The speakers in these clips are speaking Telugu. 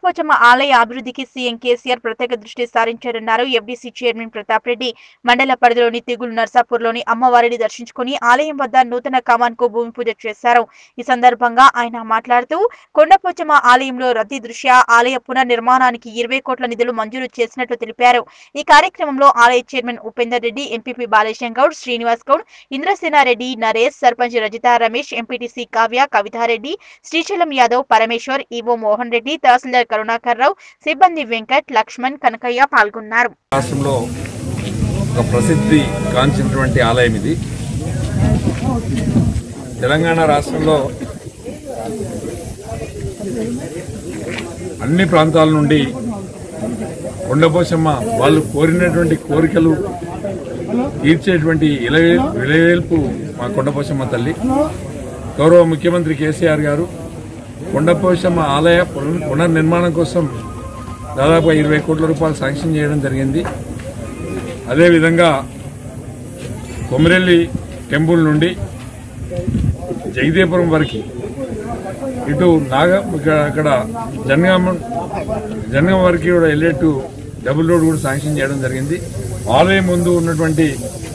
కొండపోచమ్మ ఆలయ అభివృద్ధికి సీఎం కేసీఆర్ ప్రత్యేక దృష్టి సారించారన్నారు ఎఫ్డీసీ చైర్మన్ ప్రతాప్ రెడ్డి మండల పరిధిలోని తిగులు నర్సాపూర్లోని అమ్మవారిని దర్శించుకుని ఆలయం వద్ద నూతన కమాన్ కు భూమి పూజ చేశారు ఈ సందర్భంగా ఆయన మాట్లాడుతూ కొండపోచమ్మ ఆలయంలో రద్దీ దృష్ట్యా ఆలయ పునర్నిర్మాణానికి ఇరవై కోట్ల నిధులు మంజూరు చేసినట్లు తెలిపారు ఈ కార్యక్రమంలో ఆలయ chairman Upender Reddy MPP Balesham Goud Srinivas Goud Indrasenareddy Naresh sarpanch Rajitha Ramesh MPTC Kavya Kavithareddy Srisailam Yadav Parameshwar EO Mohan Reddy tahsildar Karunakar Rao సిబ్బంది వెంకట్ లక్ష్మణ్ కనకయ్య పాల్గొన్నారు రాష్ట్రంలో ఒక ప్రసిద్ధి కాంచినటువంటి ఆలయం ఇది తెలంగాణ రాష్ట్రంలో అన్ని ప్రాంతాల నుండి కొండపోశమ్మ వాళ్ళు కోరినటువంటి కోరికలు తీర్చేటువంటి ఇలవే విలవేల్పు మా కొండపోశమ్మ తల్లి గౌరవ ముఖ్యమంత్రి కేసీఆర్ గారు కొండపోశమ్మ ఆలయ పునర్- పునర్నిర్మాణం కోసం దాదాపు ఇరవై కోట్ల రూపాయలు శాంక్షన్ చేయడం జరిగింది అదేవిధంగా కొమరెల్లి టెంపుల్ నుండి జగదేపురం వరకు ఇటు నాగ ఇక్కడ అక్కడ జనగామ జనగామ వరకు కూడా వెళ్ళేట్టు డబుల్ రోడ్ కూడా శాంక్షన్ చేయడం జరిగింది ఆలయం ముందు ఉన్నటువంటి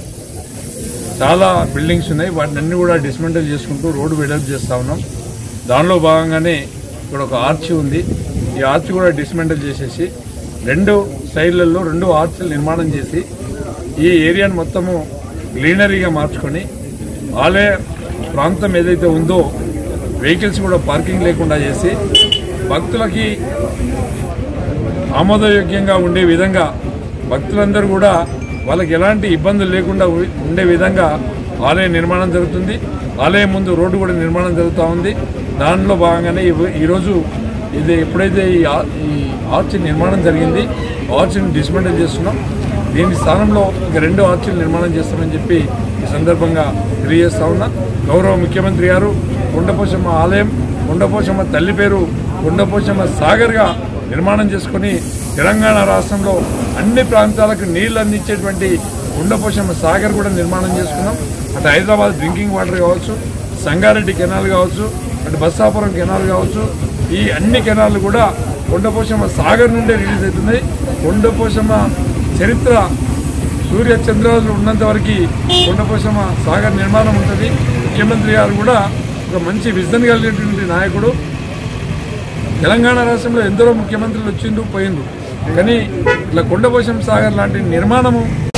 చాలా బిల్డింగ్స్ ఉన్నాయి వాటిని అన్ని కూడా డిస్మెంటల్ చేసుకుంటూ రోడ్డు వెడల్పు చేస్తా ఉన్నాం దానిలో భాగంగానే ఇక్కడ ఒక ఆర్చ్ ఉంది ఈ ఆర్చ్ కూడా డిస్మెంటల్ చేసేసి రెండు సైడ్లలో రెండు ఆర్చ్లు నిర్మాణం చేసి ఈ ఏరియాను మొత్తము గ్రీనరీగా మార్చుకొని ఆలయ ప్రాంతం ఏదైతే ఉందో వెహికల్స్ కూడా పార్కింగ్ లేకుండా చేసి భక్తులకి ఆమోదయోగ్యంగా ఉండే విధంగా భక్తులందరూ కూడా వాళ్ళకి ఎలాంటి ఇబ్బందులు లేకుండా ఉ- ఉండే విధంగా ఆలయ నిర్మాణం జరుగుతుంది ఆలయం ముందు రోడ్డు కూడా నిర్మాణం జరుగుతూ ఉంది దానిలో భాగంగానే ఇవ- ఈరోజు ఇది ఎప్పుడైతే ఈ ఆ- ఈ ఆర్చ్ నిర్మాణం జరిగింది ఆర్చ్ని డిస్మెంటల్ చేస్తున్నాం దీని స్థానంలో ఇంకా రెండు ఆర్చీలు నిర్మాణం చేస్తామని చెప్పి ఈ సందర్భంగా తెలియజేస్తా ఉన్నా గౌరవ ముఖ్యమంత్రి గారు కొండపోచమ్మ ఆలయం కొండపోచమ్మ తల్లి పేరు కొండపోచమ్మ సాగర్గా నిర్మాణం చేసుకొని తెలంగాణ రాష్ట్రంలో అన్ని ప్రాంతాలకు నీళ్లు అందించేటువంటి కొండపోచమ్మ సాగర్ కూడా నిర్మాణం చేసుకున్నాం అటు హైదరాబాద్ డ్రింకింగ్ వాటర్ కావచ్చు సంగారెడ్డి కెనాల్ కావచ్చు అటు బస్సాపురం కెనాల్ కావచ్చు ఈ అన్ని కెనాల్ కూడా కొండపోచమ్మ సాగర్ నుండే రిలీజ్ అవుతున్నాయి కొండపోచమ్మ చరిత్ర సూర్య చంద్రాలు ఉన్నంత వరకు కొండపోచమ్మ సాగర్ నిర్మాణం ఉంటుంది ముఖ్యమంత్రి గారు కూడా ఒక మంచి విజన్ కలిగినటువంటి నాయకుడు తెలంగాణ రాష్ట్రంలో ఎందరో ముఖ్యమంత్రులు వచ్చిండ్రు పోయిండ్రు కానీ ఇట్లా కొండపోశం సాగర్ లాంటి నిర్మాణము